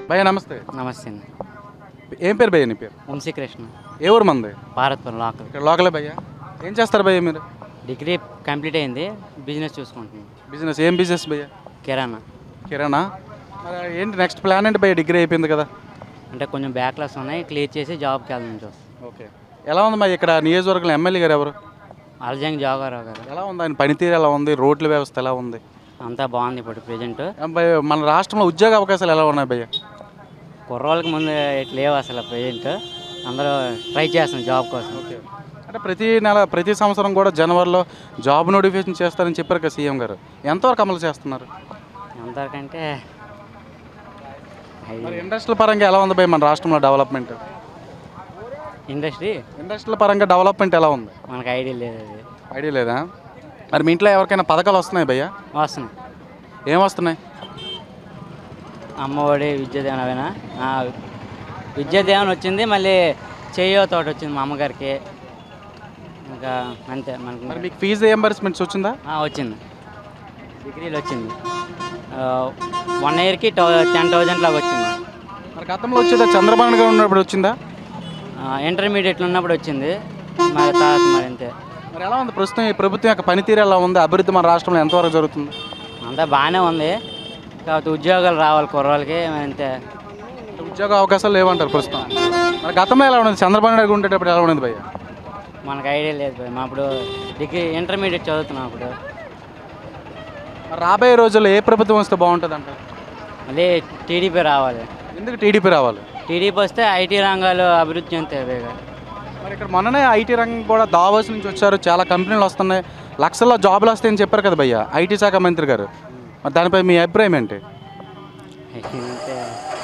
భయ్య నమస్తే నమస్తే అండి ఏం పేరు భయ్య నీ పేరు వంశీకృష్ణ ఏ ఊరు మంది భారత్పురం లోకల్ ఇక్కడ లోకలే భయ్య ఏం చేస్తారు భయ్య మీరు డిగ్రీ కంప్లీట్ అయింది బిజినెస్ చూసుకుంటున్నాను బిజినెస్ ఏం బిజినెస్ భయ్య కిరాణా కిరాణా మరి ఏంటి నెక్స్ట్ ప్లాన్ ఏంటి భయ్య డిగ్రీ అయిపోయింది కదా అంటే కొంచెం బ్యాక్లాస్ ఉన్నాయి క్లియర్ చేసి జాబ్కి వెళ్దాం చూస్తాం ఓకే ఎలా ఉంది మరి ఇక్కడ నియోజకవర్గంలో ఎమ్మెల్యే గారు ఎవరు అలజంగ్ జోగారావు గారు ఎలా ఉంది ఆయన పనితీరు ఎలా ఉంది రోడ్ల వ్యవస్థ ఎలా ఉంది అంతా బాగుంది ఇప్పుడు ప్రజెంట్ ఏం భయ్య మన రాష్ట్రంలో ఉద్యోగ అవకాశాలు ఎలా ఉన్నాయి భయ్య కుర్రోళ్ళకి ముందు ఇట్లా లేవు అసలు ప్రజెంట్ అందరూ ట్రై చేస్తాం జాబ్ కోసం ఓకే అంటే ప్రతి నెల ప్రతి సంవత్సరం కూడా జనవరిలో జాబ్ నోటిఫికేషన్ చేస్తారని చెప్పారు కదా సీఎం గారు ఎంతవరకు అమలు చేస్తున్నారు ఎంతవరకంటే మరి ఇండస్ట్రియల్ పరంగా ఎలా ఉంది భయ్య మన రాష్ట్రంలో డెవలప్మెంట్ ఇండస్ట్రీ ఇండస్ట్రియల్ పరంగా డెవలప్మెంట్ ఎలా ఉంది మనకు ఐడియా లేదు అది ఐడియా లేదా మరి మీ ఇంట్లో ఎవరికైనా పథకాలు వస్తున్నాయి భయ్య వస్తున్నాయి ఏం వస్తున్నాయి అమ్మఒడి విద్యాదేవన్ అవేనా ఆ, విద్యాదేవన్ వచ్చింది మళ్ళీ చెయ్యో తోట వచ్చింది మా అమ్మగారికి ఇంకా అంతే మనకు మరి మీకు ఫీజు రియంబర్స్మెంట్స్ వచ్చిందా ఆ, వచ్చింది డిగ్రీలు వచ్చింది వన్ ఇయర్కి టౌ టెన్ థౌజండ్ లాగా వచ్చింది మరి గతంలో వచ్చేదా చంద్రబాబు నాయుడు గారు ఉన్నప్పుడు వచ్చిందా ఇంటర్మీడియట్లో ఉన్నప్పుడు వచ్చింది మరి తర్వాత మరి అంతే మరి ఎలా ఉంది ప్రస్తుతం ఈ ప్రభుత్వం యొక్క పనితీరు ఎలా ఉంది అభివృద్ధి మన రాష్ట్రంలో ఎంతవరకు జరుగుతుంది అంతా బాగానే ఉంది కాకపోతే ఉద్యోగాలు రావాలి కుర్రోళ్ళకి మరి అంతే ఉద్యోగ అవకాశాలు లేవంటారు ప్రస్తుతం మరి గతంలో ఎలా ఉండేది చంద్రబాబు నాయుడు గారు ఉండేటప్పుడు ఎలా ఉండేది భయ్య మనకు ఐడియా లేదు భయ్. మా అప్పుడు డిగ్రీ ఇంటర్మీడియట్ చదువుతున్నాం అప్పుడు మరి రాబోయే రోజుల్లో ఏ ప్రభుత్వం వస్తే బాగుంటుంది అంటారు మళ్ళీ టీడీపీ రావాలి ఎందుకు టీడీపీ రావాలి టీడీపీ వస్తే ఐటీ రంగాలు అభివృద్ధి చెందుతాయి వేగా మరి ఇక్కడ మొన్ననే ఐటీ రంగం కూడా దావోస్ నుంచి వచ్చారు చాలా కంపెనీలు వస్తున్నాయి లక్షల్లో జాబులు వస్తాయని చెప్పారు కదా భయ్య ఐటీ శాఖ మంత్రి గారు మరి దానిపై మీ అభిప్రాయం ఏంటి అంతే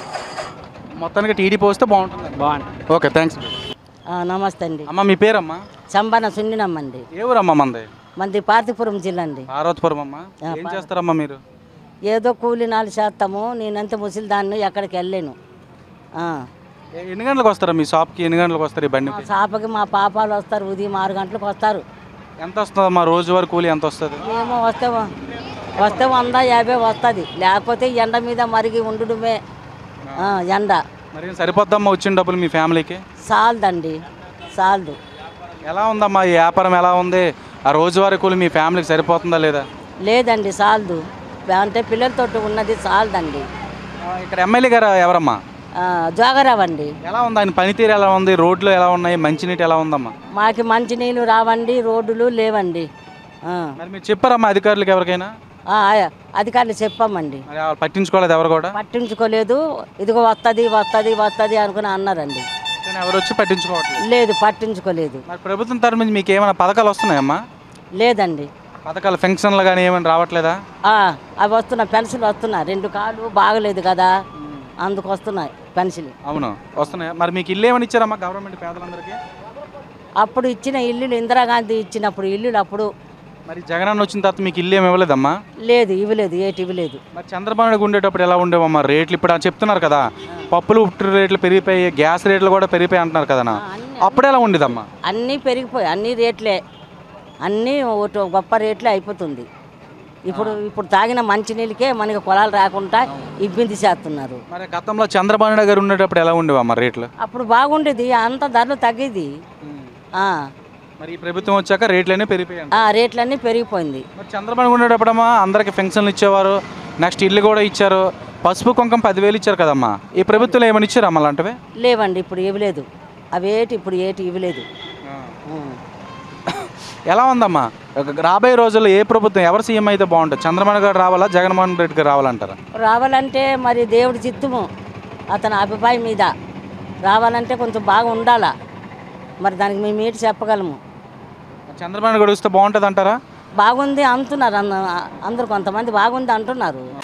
మొత్తానికి టీడీపీ వస్తే బాగుంటుంది బాగుంటుంది ఓకే థ్యాంక్స్ ఆ, నమస్తే అండి అమ్మ మీ పేరమ్మా సంబన సున్నినమ్మండి ఏ ఊరమ్మా మంది మంది పార్తీపురం జిల్లా అండి పార్వతపురం అమ్మ ఏం చేస్తారమ్మా మీరు ఏదో కూలి నాలుగు చేస్తాము నేనంత ముసలిదాన్ని ఎక్కడికి వెళ్ళలేను ఆ. ఏ- ఎన్ని గంటలకు వస్తారా మీ షాప్కి ఎన్ని గంటలకు వస్తారు ఈ మా బండికి షాపుకి మా పాపాలు వస్తారు ఉదయం ఆరు గంటలకు వస్తారు ఎంత వస్తుందమ్మా రోజువారీ కూలి ఎంత వస్తుంది ఏమో వస్తే వ- వస్తే వంద యాభై వస్తుంది లేకపోతే ఎండ మీద మరిగి ఉండడమే ఆ, ఎండ మరి ఏం సరిపోద్దమ్మా వచ్చిన డబ్బులు మీ ఫ్యామిలీకి చాలదండి చాలదు ఎలా ఉందమ్మా ఈ వ్యాపారం ఎలా ఉంది ఆ రోజువారీ కూలి మీ ఫ్యామిలీకి సరిపోతుందా లేదా లేదండి చాలదు అంటే పిల్లలతోటి ఉన్నది చాలదండి ఆ, ఇక్కడ ఎమ్మెల్యే గారు ఎవరమ్మా ఆ, జోగరావు అండి ఎలా ఉంది ఆయన పనితీరు ఎలా ఉంది రోడ్లు ఎలా ఉన్నాయి మంచినీటి ఎలా ఉందమ్మా మాకు మంచినీళ్ళు రావండి రోడ్లు లేవండి ఆ. మరి మీరు చెప్పారమ్మా అధికారులకు ఎవరికైనా ఆ, అధికారులు చెప్పామండి మరి వాళ్ళు పట్టించుకోలేదు ఎవరు కూడా పట్టించుకోలేదు ఇదిగో వస్తుంది వస్తుంది వస్తుంది అనుకుని అన్నారండి కానీ ఎవరు వచ్చి పట్టించుకోవట్లేదు లేదు పట్టించుకోలేదు మరి ప్రభుత్వం తరఫు నుంచి మీకు ఏమైనా పథకాలు వస్తున్నాయమ్మా లేదండి పథకాలు ఫంక్షన్లు కానీ ఏమైనా రావట్లేదా ఆ, అవి వస్తున్నాయి పెన్సిల్ వస్తున్నాయి రెండు కాళ్ళు బాగలేదు కదా అందుకు వస్తున్నాయి పెన్సిల్ అవును వస్తున్నాయా మరి మీకు ఇల్లు ఏమని ఇచ్చారమ్మా గవర్నమెంట్ పేదలందరికీ అప్పుడు ఇచ్చిన ఇల్లులు ఇందిరాగాంధీ ఇచ్చినప్పుడు ఇల్లులు అప్పుడు మరి జగనన్న వచ్చిన తర్వాత మీకు ఇల్లు ఏమి ఇవ్వలేదమ్మా లేదు ఇవ్వలేదు ఏటి ఇవ్వలేదు మరి చంద్రబాబు నాయుడు ఉండేటప్పుడు ఎలా ఉండేవమ్మా రేట్లు ఇప్పుడు అని చెప్తున్నారు కదా పప్పులు ఉప్పు రేట్లు పెరిగిపోయి గ్యాస్ రేట్లు కూడా పెరిగిపోయి అంటున్నారు కదా అప్పుడు ఎలా ఉండేదమ్మా అన్నీ పెరిగిపోయి అన్ని రేట్లే అన్నీ ఒకటి గొప్ప రేట్లే అయిపోతుంది ఇప్పుడు ఇప్పుడు తాగిన మంచినీళ్ళకే మనకి పొలాలు రాకుండా ఇబ్బంది చేస్తున్నారు మరి గతంలో చంద్రబాబు నాయుడు గారు ఉండేటప్పుడు ఎలా ఉండేవమ్మా రేట్లు అప్పుడు బాగుండేది అంత ధరలు తగ్గేది ఆ, మరి ఈ ప్రభుత్వం వచ్చాక రేట్లన్నీ పెరిగిపోయాయి ఆ, రేట్లన్నీ పెరిగిపోయింది మరి చంద్రబాబు నాయుడు ఉండేటప్పుడమ్మా అందరికి పెన్షన్లు ఇచ్చేవారు నెక్స్ట్ ఇల్లు కూడా ఇచ్చారు పసుపు కుంకం పదివేలు ఇచ్చారు కదమ్మా ఈ ప్రభుత్వంలో ఏమని ఇచ్చారు అమ్మ అలాంటివి లేవండి ఇప్పుడు ఇవ్వలేదు అవి ఏటి ఇప్పుడు ఏటి ఇవ్వలేదు ఉం. ఎలా ఉందమ్మా రాబోయే రోజుల్లో ఏ ప్రభుత్వం ఎవరు సీఎం అయితే బాగుంటుంది చంద్రబాబు గారు రావాలా జగన్మోహన్ రెడ్డి గారు రావాలంటారా రావాలంటే మరి దేవుడి చిత్తము అతని అభిప్రాయం మీద రావాలంటే కొంచెం బాగా ఉండాలా మరి దానికి మేము ఏంటి చెప్పగలము చంద్రబాబు నాయుడు గారు వస్తే బాగుంటుంది అంటారా బాగుంది అంటున్నారు అన్న- అందరు కొంతమంది బాగుంది అంటున్నారు